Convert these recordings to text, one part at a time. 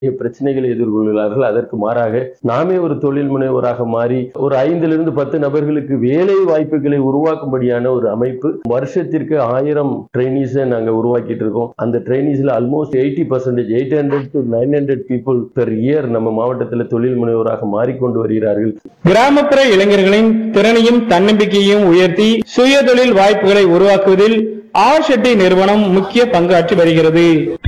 பிரச்சனைகளை எதிர்கொள்கிறார்கள் அதற்கு மாறாக நாமே ஒரு தொழில் முனைவோராக மாறி ஒரு ஐந்திலிருந்து பத்து நபர்களுக்கு வேலை வாய்ப்புகளை உருவாக்கும்படியான ஒரு அமைப்பு வருஷத்திற்கு ஆயிரம் ட்ரைனிஸை நாங்க உருவாக்கிட்டு இருக்கோம் அந்த ட்ரைனிஸ்ல almost eighty percentage eight hundred to nine hundred people per year நம்ம மாவட்டத்தில் தொழில் முனைவோராக மாறிக்கொண்டு வருகிறார்கள் கிராமப்புற இளைஞர்களின் திறனையும் தன்னம்பிக்கையையும் உயர்த்தி சுய தொழில் வாய்ப்புகளை உருவாக்குவதில் ஆர் ஷெட்டி நிறுவனம் முக்கிய பங்காற்றி வருகிறது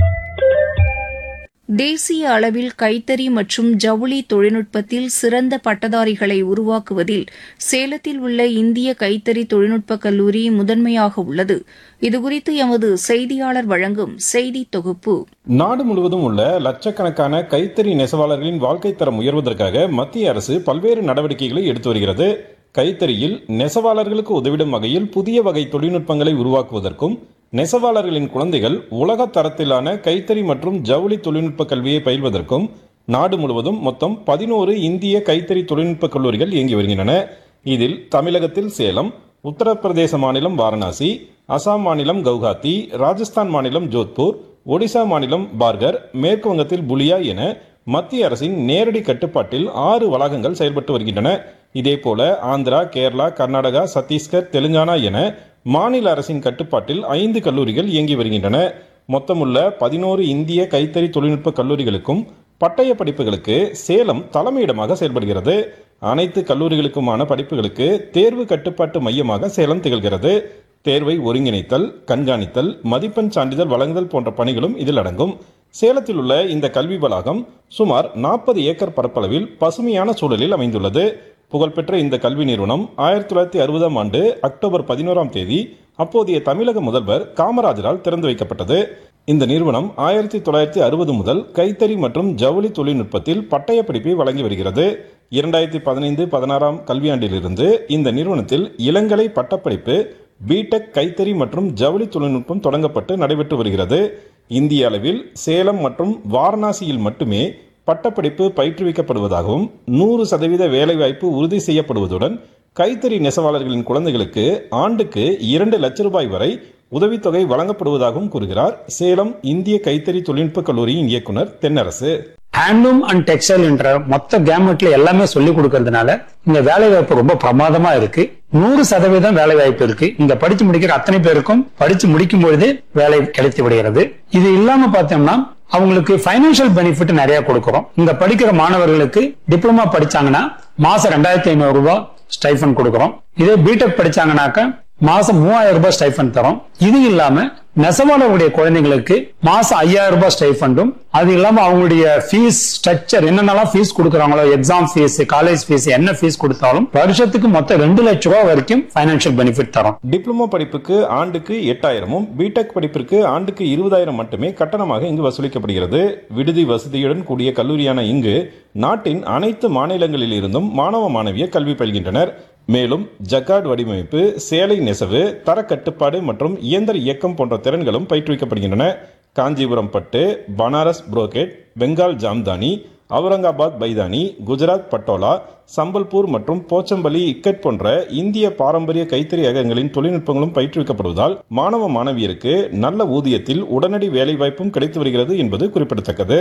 தேசிய அளவில் கைத்தறி மற்றும் ஜவுளி தொழில்நுட்பத்தில் சிறந்த பட்டதாரிகளை உருவாக்குவதில் சேலத்தில் உள்ள இந்திய கைத்தறி தொழில்நுட்பக் கல்லூரி முதன்மையாக உள்ளது இதுகுறித்து எமது செய்தியாளர் வழங்கும் செய்தி தொகுப்பு நாடு முழுவதும் உள்ள லட்சக்கணக்கான கைத்தறி நெசவாளர்களின் வாழ்க்கை தரம் உயர்வதற்காக மத்திய அரசு பல்வேறு நடவடிக்கைகளை எடுத்து வருகிறது கைத்தறியில் நெசவாளர்களுக்கு உதவிடும் வகையில் புதிய வகை தொழில்நுட்பங்களை உருவாக்குவதற்கும் நெசவாளர்களின் குழந்தைகள் உலக தரத்திலான கைத்தறி மற்றும் ஜவுளி தொழில்நுட்ப கல்வியை பயில்வதற்கும் நாடு முழுவதும் மொத்தம் பதினோரு இந்திய கைத்தறி தொழில்நுட்ப கல்லூரிகள் இயங்கி வருகின்றன இதில் தமிழகத்தில் சேலம் உத்தரப்பிரதேச மாநிலம் வாரணாசி அசாம் மாநிலம் கவுஹாத்தி ராஜஸ்தான் மாநிலம் ஜோத்பூர் ஒடிசா மாநிலம் பார்கர் மேற்கு வங்கத்தில் புலியா என மத்திய அரசின் நேரடி கட்டுப்பாட்டில் ஆறு வளாகங்கள் செயல்பட்டு வருகின்றன இதேபோல ஆந்திரா கேரளா கர்நாடகா சத்தீஸ்கர் தெலுங்கானா என மாநில அரசின் கட்டுப்பாட்டில் ஐந்து கல்லூரிகள் இயங்கி வருகின்றன மொத்தமுள்ள பதினோரு இந்திய கைத்தறி தொழில்நுட்ப கல்லூரிகளுக்கும் பட்டய படிப்புகளுக்கு சேலம் தலைமையிடமாக செயல்படுகிறது அனைத்து கல்லூரிகளுக்குமான படிப்புகளுக்கு தேர்வு கட்டுப்பாட்டு மையமாக சேலம் திகழ்கிறது தேர்வை ஒருங்கிணைத்தல் கண்காணித்தல் மதிப்பெண் சான்றிதழ் வழங்குதல் போன்ற பணிகளும் இதில் அடங்கும் சேலத்தில் உள்ள இந்த கல்வி வளாகம் சுமார் நாற்பது ஏக்கர் பரப்பளவில் பசுமையான சூழலில் அமைந்துள்ளது புகழ்பெற்ற இந்த கல்வி நிறுவனம் ஆயிரத்தி தொள்ளாயிரத்தி அறுபதாம் ஆண்டு அக்டோபர் பதினோராம் தேதி அப்போதைய தமிழக முதல்வர் காமராஜரால் திறந்து வைக்கப்பட்டது இந்த நிறுவனம் ஆயிரத்தி தொள்ளாயிரத்தி அறுபது முதல் கைத்தறி மற்றும் ஜவுளி தொழில்நுட்பத்தில் பட்டய படிப்பை வழங்கி வருகிறது இரண்டாயிரத்தி பதினைந்து பதினாறாம் கல்வியாண்டிலிருந்து இந்த நிறுவனத்தில் இளங்கலை பட்டப்படிப்பு பிடெக் கைத்தறி மற்றும் ஜவுளி தொழில்நுட்பம் தொடங்கப்பட்டு நடைபெற்று வருகிறது இந்திய அளவில் சேலம் மற்றும் வாரணாசியில் மட்டுமே பட்டப்படிப்பு பயிற்றுவிக்கப்படுவதாகவும் நூறு சதவீத வேலைவாய்ப்பு உறுதி செய்யப்படுவதுடன் கைத்தறி நெசவாளர்களின் குழந்தைகளுக்கு ஆண்டுக்கு இரண்டு லட்சம் ரூபாய் வரை உதவித்தொகை வழங்கப்படுவதாகவும் கூறுகிறார் சேலம் இந்திய கைத்தறி தொழில்நுட்ப கல்லூரியின் இயக்குனர் தென்னரசு ஹேண்ட்லூம் அண்ட் டெக்ஸ்டைல் என்ற மொத்த கேமெட்ல எல்லாமே சொல்லி கொடுக்கறதுனால இந்த வேலை வாய்ப்பு ரொம்ப பிரமாதமா இருக்கு நூறு சதவீதம் வேலை வாய்ப்பு இருக்கு இங்க படிச்சு முடிக்கிற அத்தனை பேருக்கும் படிச்சு முடிக்கும் பொழுது வேலை கிடைத்து விடுகிறது இது இல்லாம பார்த்தோம்னா அவங்களுக்கு பைனான்சியல் பெனிஃபிட் நிறைய கொடுக்கிறோம் இங்க படிக்கிற மாணவர்களுக்கு டிப்ளமா படிச்சாங்கன்னா மாசம் ரெண்டாயிரத்தி ஐநூறு ரூபாய் ஸ்டைஃபன் கொடுக்கிறோம் இதே பிடெக் படிச்சாங்கன்னாக்க மாசம் மூவாயிரம் ரூபாய் ஸ்டைஃபன் தரோம் இது இல்லாம நெசவாளர்களுடைய குழந்தைங்களுக்கு மாசம் ஐயாயிரம் ரூபாய் ஸ்டைஃபண்டும் அது இல்லாம அவங்களுடைய ஃபீஸ் ஸ்ட்ரக்சர் என்னென்னலாம் ஃபீஸ் கொடுக்குறாங்களோ எக்ஸாம் ஃபீஸ் காலேஜ் ஃபீஸ் என்ன ஃபீஸ் கொடுத்தாலும் வருஷத்துக்கு மொத்தம் ரெண்டு லட்சம் ரூபாய் வரைக்கும் பைனான்சியல் பெனிஃபிட் தரோம் டிப்ளமோ படிப்புக்கு ஆண்டுக்கு எட்டாயிரமும் பிடெக் படிப்பிற்கு ஆண்டுக்கு இருபதாயிரம் மட்டுமே கட்டணமாக இங்கு வசூலிக்கப்படுகிறது விடுதி வசதியுடன் கூடிய கல்லூரியான இங்கு நாட்டின் அனைத்து மாநிலங்களில் இருந்தும் மாணவ மாணவியர் கல்வி பயில்கின்றனர் மேலும் ஜக்கார்டு வடிவமைப்பு சேலை நெசவு தர கட்டுப்பாடு மற்றும் இயந்திர இயக்கம் போன்ற திறன்களும் பயிற்றுவிக்கப்படுகின்றன காஞ்சிபுரம் பட்டு பனாரஸ் புரோகேட் பெங்கால் ஜாம்தானி அவுரங்காபாத் பைதானி குஜராத் பட்டோலா சம்பல்பூர் மற்றும் போச்சம்பள்ளி இக்கட் போன்ற இந்திய பாரம்பரிய கைத்தறி அகங்களின் தொழில்நுட்பங்களும் பயிற்றுவிக்கப்படுவதால் மாணவ மாணவியருக்கு நல்ல ஊதியத்தில் உடனடி வேலைவாய்ப்பும் கிடைத்து வருகிறது என்பது குறிப்பிடத்தக்கது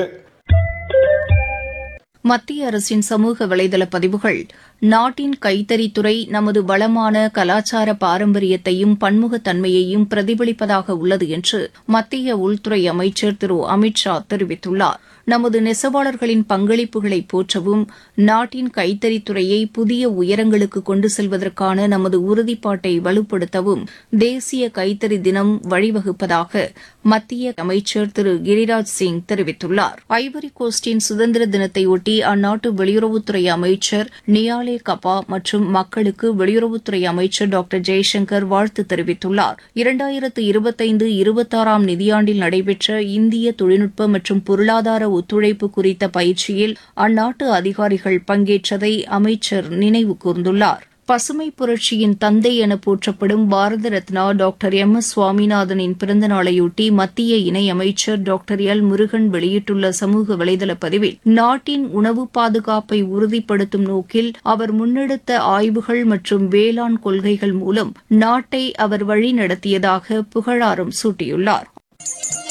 மத்திய அரசின் சமூக வலைதள பதிவுகள் நாட்டின் கைத்தறித்துறை நமது வளமான கலாச்சார பாரம்பரியத்தையும் பன்முகத்தன்மையையும் பிரதிபலிப்பதாக உள்ளது என்று மத்திய உள்துறை அமைச்சர் திரு அமித் ஷா தெரிவித்துள்ளார் நமது நெசவாளர்களின் பங்களிப்புகளை போற்றவும் நாட்டின் கைத்தறித்துறையை புதிய உயரங்களுக்கு கொண்டு செல்வதற்கான நமது உறுதிப்பாட்டை வலுப்படுத்தவும் தேசிய கைத்தறி தினம் வழிவகுப்பதாக மத்திய அமைச்சர் திரு கிரிராஜ் சிங் தெரிவித்துள்ளார் ஐவரி கோஸ்டின் சுதந்திர தினத்தையொட்டி அந்நாட்டு வெளியுறவுத்துறை அமைச்சர் நியாலே கபா மற்றும் மக்களுக்கு வெளியுறவுத்துறை அமைச்சர் டாக்டர் ஜெய்சங்கர் வாழ்த்து தெரிவித்துள்ளார் இரண்டாயிரத்து இருபத்தைந்து இருபத்தாறாம் நிதியாண்டில் நடைபெற்ற இந்திய தொழில்நுட்ப மற்றும் பொருளாதார ஒத்துழைப்பு குறித்த பயிற்சியில் அந்நாட்டு அதிகாரிகள் பங்கேற்றதை அமைச்சர் நினைவு கூர்ந்துள்ளார் பசுமை புரட்சியின் தந்தை என போற்றப்படும் Bharat Ratna doctor M S சுவாமிநாதனின் பிறந்த நாளையொட்டி மத்திய இணையமைச்சர் டாக்டர் எல் முருகன் வெளியிட்டுள்ள சமூக வலைதள பதிவில் நாட்டின் உணவு பாதுகாப்பை உறுதிப்படுத்தும் நோக்கில் அவர் முன்னெடுத்த ஆய்வுகள் மற்றும் வேளாண் கொள்கைகள் மூலம் நாட்டை அவர் வழி நடத்தியதாக புகழாரம் சூட்டியுள்ளார்